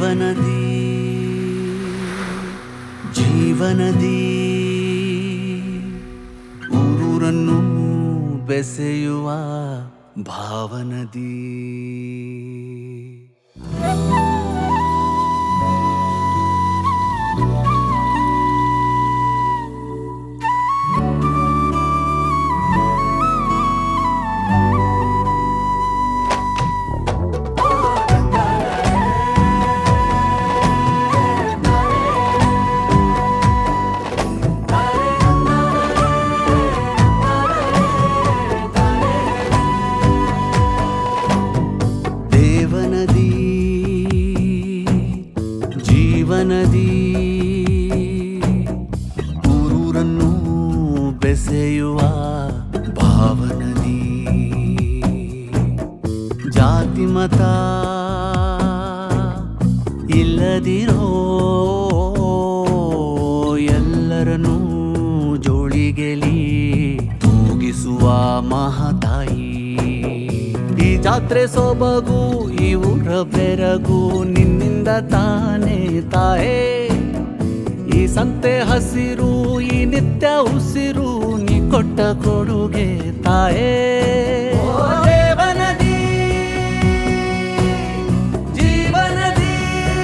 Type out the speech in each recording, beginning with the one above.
ಜೀವನದಿ ಜೀವನದಿ ಊರೂರನ್ನು ಬೆಸೆಯುವ ಭಾವನದಿ ದೇವನದಿ ಜೀವನದಿ ಊರೂರನ್ನು ಬೆಸೆಯುವ ಭಾವನದಿ ಜಾತಿ ಮತ ಇಲ್ಲದಿರೋ ಎಲ್ಲರನ್ನೂ ಜೋಳಿಗೆಲಿ ತೂಗಿಸುವ ಮಹತಾಯಿ ಈ ಜಾತ್ರೆ ಸೊಬಗು ಈ ಊರ ಬೆರಗು ನಿನ್ನಿಂದ ತಾನೇ ತಾಯೇ ಈ ಸಂತೆ ಹಸಿರು ಈ ನಿತ್ಯ ಉಸಿರು ನೀ ಕೊಟ್ಟ ಕೊಡುಗೆ ತಾಯೇ ದೇವನದಿ ಜೀವನದಿ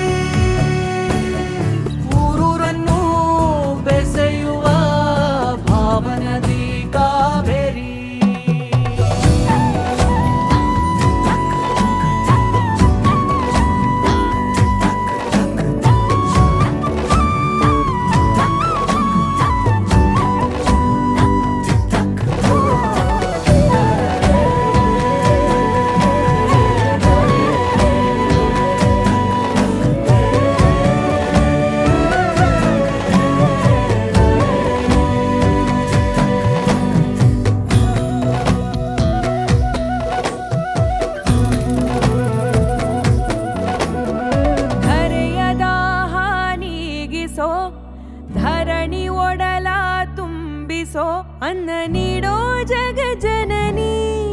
ಊರೂರನ್ನು ಬೆಸೆಯುವ ಭಾವನದಿ ಕಾವೇರಿ ಧರೆಯದ ಹಾನಿಗಿಸೋ ಧರಣಿ ಒಡಲ ತುಂಬಿಸೋ ಅನ್ನ ನೀಡೋ ಜಗ ಜನನಿ